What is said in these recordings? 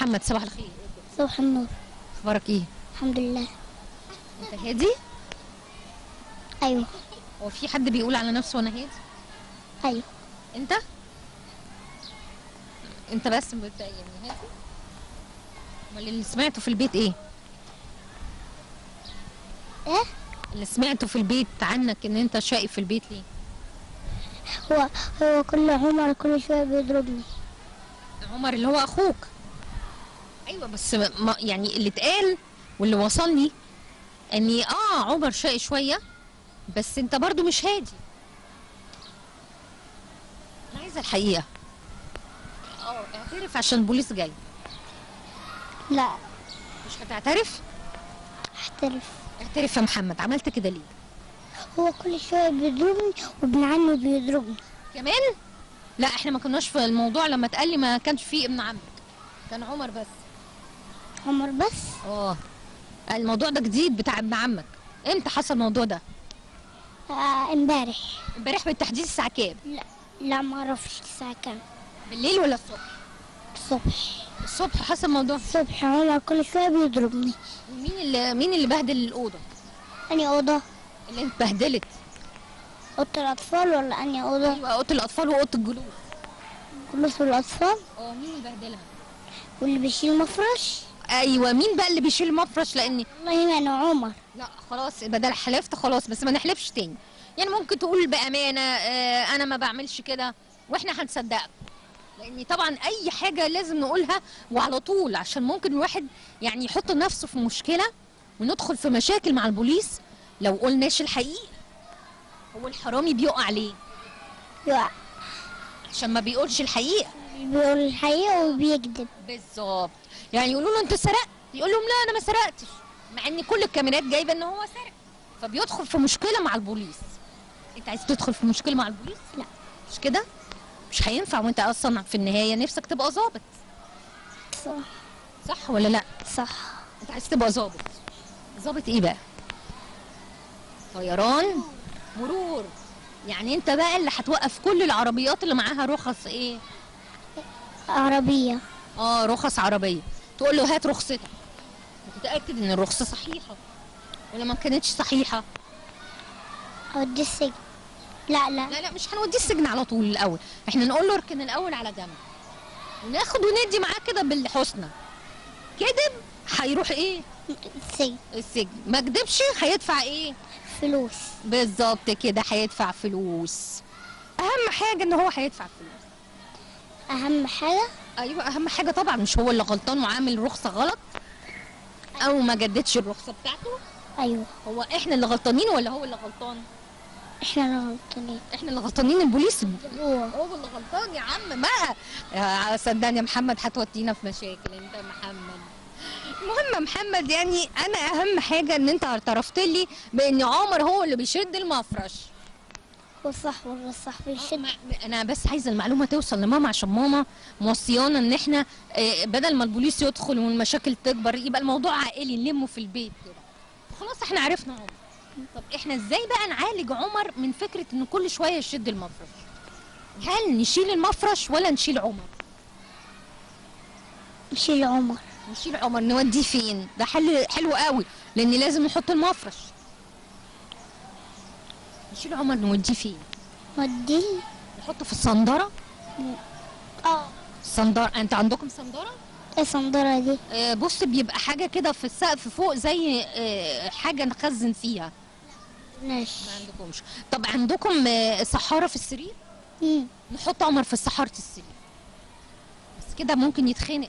محمد صباح الخير صباح النور اخبارك ايه الحمد لله انت هادي ايوه هو في حد بيقول على نفسه انا هادي ايوه انت انت بس بت... يعني هادي امال اللي سمعته في البيت ايه ايه اللي سمعته في البيت عنك ان انت شقي في البيت ليه هو هو كل عمر كل شويه بيضربني عمر اللي هو اخوك ايوه بس ما يعني اللي اتقال واللي وصلني اني اه عمر شقي شويه بس انت برضو مش هادي انا عايزه الحقيقه اه اعترف عشان البوليس جاي لا مش هتعترف احترف اعترف يا محمد عملت كده ليه هو كل شويه بيضربني وابن عمي بيضربني كمان لا احنا ما كناش في الموضوع لما اتقال لي ما كانش فيه ابن عمك كان عمر بس عمر بس اه الموضوع ده جديد بتاع ابن عمك امتى حصل الموضوع ده آه، امبارح امبارح بالتحديد الساعه كام لا لا ما اعرفش الساعه كام بالليل ولا الصبح الصبح الصبح حصل موضوع الصبح عمر كل شويه بيضربني مين اللي مين اللي بهدل الاوضه اني اوضه اللي انت بهدلت اوضه الاطفال ولا اني اوضه ايوه اوضه الاطفال واوضه الجلوس جلوس الاطفال اه مين اللي بهدلها واللي بيشيل مفرش ايوه مين بقى اللي بيشيل المفرش لاني والله ما انا عمر لا خلاص بدل حلفت خلاص بس ما نحلفش تاني يعني ممكن تقول بامانه آه انا ما بعملش كده واحنا هنصدقك لان طبعا اي حاجه لازم نقولها وعلى طول عشان ممكن الواحد يعني يحط نفسه في مشكله وندخل في مشاكل مع البوليس لو قلناش الحقيقه هو الحرامي بيقع ليه يقع عشان ما بيقولش الحقيقه بيقول الحقيقه وبيكذب بالظبط يعني يقولوا له انت سرقت يقول لهم لا انا ما سرقتش مع ان كل الكاميرات جايبه ان هو سرق فبيدخل في مشكله مع البوليس انت عايز تدخل في مشكله مع البوليس لا. مش كده مش هينفع وانت اصلا في النهايه نفسك تبقى ظابط صح صح ولا لا صح انت عايز تبقى ظابط ظابط ايه بقى طيران مرور يعني انت بقى اللي هتوقف كل العربيات اللي معاها رخص ايه عربيه اه رخص عربيه تقول له هات رخصتك متاكد ان الرخصه صحيحه ولا ما كانتش صحيحه اودي السجن لا لا لا لا مش هنوديه السجن على طول الاول احنا نقول له اركن الاول على جنب وناخد وندي معاه كده بالحسنى كذب هيروح ايه السجن السجن ما كدبش هيدفع ايه فلوس بالظبط كده هيدفع فلوس اهم حاجه ان هو هيدفع فلوس اهم حاجه ايوه اهم حاجه طبعا مش هو اللي غلطان وعامل رخصه غلط او ما جددش الرخصه بتاعته ايوه هو احنا اللي غلطانين ولا هو اللي غلطان احنا اللي غلطانين احنا اللي غلطانين البوليس هو هو اللي غلطان يا عم بقى يا صدقني يا محمد هتودينا في مشاكل انت يا محمد المهم يا محمد يعني انا اهم حاجه ان انت اعترفت لي بان عمر هو اللي بيشد المفرش هو صح ولا صح بيشد ما- انا بس عايزه المعلومه توصل لماما عشان ماما موصيانا ان احنا آه، بدل ما البوليس يدخل والمشاكل تكبر يبقى الموضوع عائلي نلمه في البيت كده خلاص احنا عرفنا عمر طب احنا ازاي بقى نعالج عمر من فكره ان كل شويه يشد المفرش هل نشيل المفرش ولا نشيل عمر نشيل عمر نشيل عمر نوديه فين ده حل حلو قوي لان لازم نحط المفرش نشيل عمر نوديه فين ودي نحطه في الصندره اه الصندره انت عندكم صندره ايه الصندرة دي آه، بص بيبقى حاجه كده في السقف فوق زي آه، حاجه نخزن فيها ماشي ما عندكمش طب عندكم آه، صحاره في السرير مم. نحط عمر في صحاره السرير بس كده ممكن يتخنق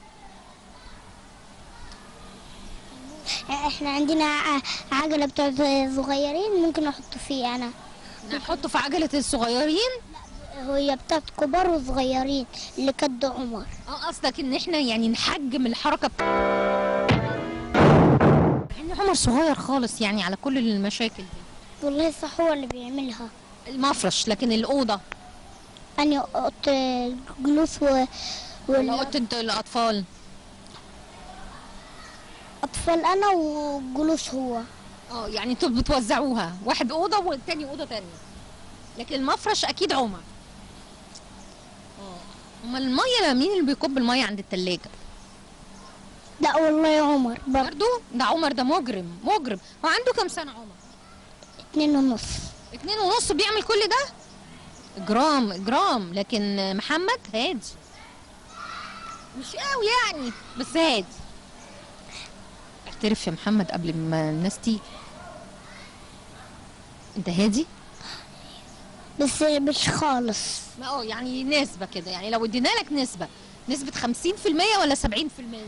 احنا عندنا ع- عجلة بتاعت صغيرين ممكن نحط فيه انا نحطه في عجله الصغيرين هي بتاعت كبار وصغيرين اللي كد عمر اه قصدك ان احنا يعني نحجم الحركه بت... يعني عمر صغير خالص يعني على كل المشاكل دي والله صح هو اللي بيعملها المفرش لكن الاوضه أنا قط جلوس و... ولا اوضه الاطفال والأطفال أنا وجلوس هو اه يعني انتوا بتوزعوها واحد اوضه والتاني اوضه تانية لكن المفرش اكيد عمر اه امال الميه مين اللي بيكب الميه عند التلاجة لا والله يا عمر برضه برضو ده عمر ده مجرم مجرم هو عنده كام سنه عمر اتنين ونص اتنين ونص بيعمل كل ده جرام جرام لكن محمد هادي مش قوي يعني بس هادي اعترف يا محمد قبل ما الناس تيجي انت هادي بس مش خالص ما اه يعني نسبة كده يعني لو ادينا لك نسبة نسبة 50% ولا 70%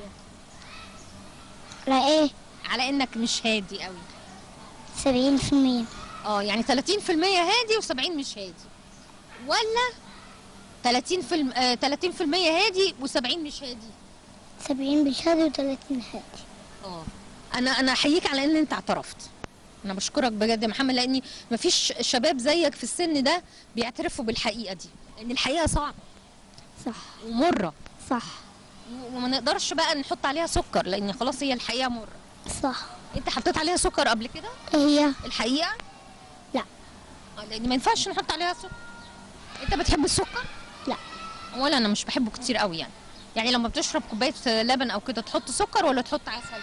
لا ايه على انك مش هادي قوي سبعين في المية اه يعني 30% هادي و70 مش هادي ولا 30 في الم... آه 30% هادي و70 مش هادي سبعين بالشهادة وتلاتين هادي اه انا انا احييك على ان انت اعترفت انا بشكرك بجد يا محمد لاني مفيش شباب زيك في السن ده بيعترفوا بالحقيقه دي لان الحقيقه صعبه صح ومره صح و- وما نقدرش بقى نحط عليها سكر لان خلاص هي الحقيقه مره صح انت حطيت عليها سكر قبل كده ايه هي الحقيقه لا. آه، لان ما ينفعش نحط عليها سكر انت بتحب السكر لا. ولا انا مش بحبه كتير قوي يعني يعني لما بتشرب كوبايه لبن او كده تحط سكر ولا تحط عسل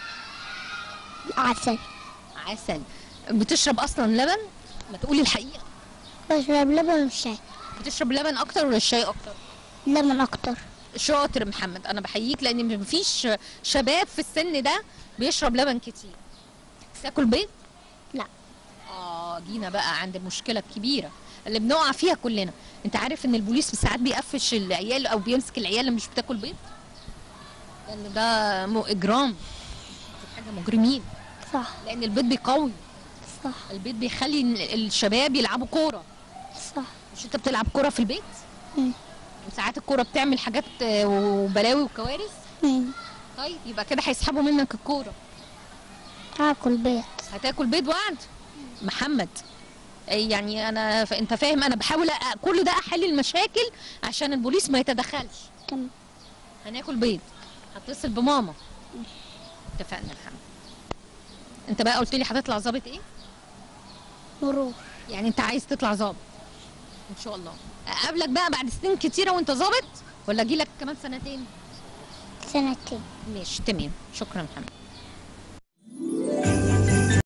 عسل عسل بتشرب اصلا لبن ما تقولي الحقيقه بشرب لبن وشاي بتشرب لبن اكتر ولا الشاي اكتر لبن اكتر شاطر محمد انا بحييك لان مفيش شباب في السن ده بيشرب لبن كتير تاكل بيض لا. اه جينا بقى عند المشكله الكبيره اللي بنقع فيها كلنا انت عارف ان البوليس في ساعات بيقفش العيال او بيمسك العيال اللي مش بتاكل بيض لان ده م- اجرام دي حاجه مجرمين صح لان البيض بيقوي صح البيض بيخلي ال- الشباب يلعبوا كوره صح مش انت بتلعب كوره في البيت مم. وساعات الكوره بتعمل حاجات آه، وبلاوي وكوارث مم. طيب يبقى كده هيسحبوا منك الكوره هاكل بيض هتاكل بيض وعد محمد أي يعني انا ف... انت فاهم انا بحاول أ... كل ده احل المشاكل عشان البوليس ما يتدخلش تمام هناكل بيض هتصل بماما اتفقنا يا محمد انت بقى قلت لي هتطلع ظابط ايه مرور يعني انت عايز تطلع ظابط ان شاء الله اقابلك بقى بعد سنين كتيره وانت ظابط ولا اجي لك كمان سنتين سنتين ماشي تمام شكرا محمد